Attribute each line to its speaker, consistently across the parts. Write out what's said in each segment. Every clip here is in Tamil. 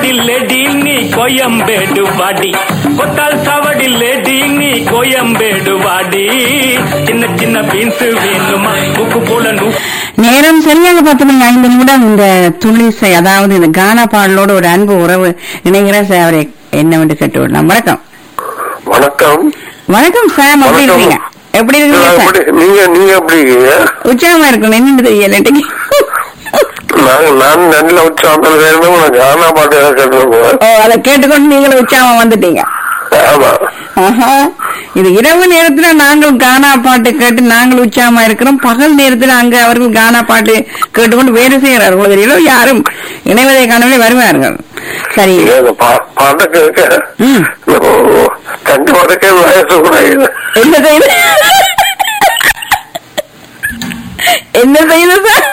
Speaker 1: சவடில்லடி நீ கோயம்பேடு வாடி கொத்தால் சவடில்லடி நீ கோயம்பேடு வாடி சின்ன சின்ன பீன்ஸ் வேணுமா உப்பு போல நூ
Speaker 2: நேரம் சரியாக பத்து மணி ஐந்து நிமிடம் இந்த துளிசை அதாவது இந்த கானா பாடலோட ஒரு அன்பு உறவு இணைகிற சார் அவரை என்னவென்று கேட்டுவிடலாம் வணக்கம்
Speaker 3: வணக்கம்
Speaker 2: வணக்கம் சாம் எப்படி
Speaker 3: வணக்கம்.
Speaker 2: இருக்கீங்க எப்படி இருக்கீங்க
Speaker 3: நான்
Speaker 2: சார்
Speaker 3: எப்படி- நீங்க நீங்க எப்படி இருக்கீங்க
Speaker 2: உற்சாகமா இருக்கணும் என்னன்னு தெரியல இன்னைக்கு.
Speaker 3: நான் நான் நல்ல உற்சாகத்தில் வேணும் நான் கானா பாட்டு கேட்டிருக்கேன்
Speaker 2: ஓ அதை கேட்டுக்கொண்டு நீங்களும் உற்சாகம் வந்துட்டீங்க
Speaker 3: ஆமா
Speaker 2: ஆஹா. இது இரவு நேரத்துல நாங்கள் கானா பாட்டு கேட்டு நாங்கள் உற்சாகமா இருக்கிறோம் பகல் நேரத்துல அங்க அவர்கள் கானா பாட்டு கேட்டுக்கொண்டு வேலை செய்கிறார்கள் தெரியல யாரும் இணைவதை காணவில்லை வருவார்கள் சரி
Speaker 3: நீங்க அந்த பா- பாட்டை கேட்க
Speaker 2: ம்.
Speaker 3: ஓ, கண்டு வடக்கே வயசு குறையுது
Speaker 2: என்ன செய்யுது என்ன செய்யுது சார்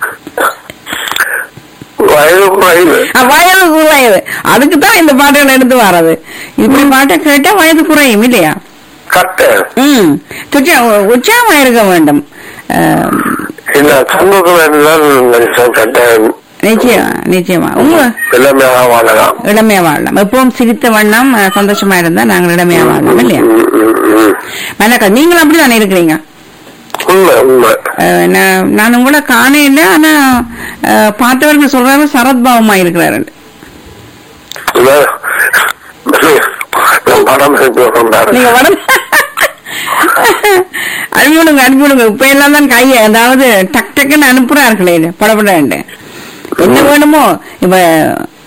Speaker 3: வயது குறையுது
Speaker 2: ஆ, வயது குறையுது அதுக்கு தான் இந்த பாட்டுகள் எடுத்து வர்றது இப்படி பாட்டை கேட்டா வயது குறையும் இல்லையா
Speaker 3: கட்ட
Speaker 2: ம் உற்சா- உற்சாகமா இருக்க வேண்டும் ஆம்,
Speaker 3: இல்ல சண்முகம் என்றால் கட்ட
Speaker 2: நிச்சயமா நிச்சயமா உங்க
Speaker 3: எல்லாமே வாழலாம்
Speaker 2: இளமையா வாழலாம் எப்பவும் சிரித்த வண்ணம் அஹ், சந்தோஷமா இருந்தா நாங்கள் இளமையா வாழலாம் இல்லையா
Speaker 3: ம், ம், ம்.
Speaker 2: மனக்கா நீங்களும் அப்படிதானே இருக்கிறீங்க
Speaker 3: உண்மை உண்மை
Speaker 2: அஹ், நான் நான் உங்களை காண இல்லை ஆனா அஹ், பார்த்தவர்கள் சொல்றாங்க சரத்பாவமா இருக்கிறாரு
Speaker 3: இல்ல, நான் படம் எடுத்து கொண்டாரு
Speaker 2: நீங்க வட அனுப்பிவிடுங்க அனுப்பிவிடுங்க இப்ப எல்லாம் தான் கைய அதாவது டக் டக்குன்னு அனுப்புறார்களே படப்பட என்ன வேணுமோ இப்ப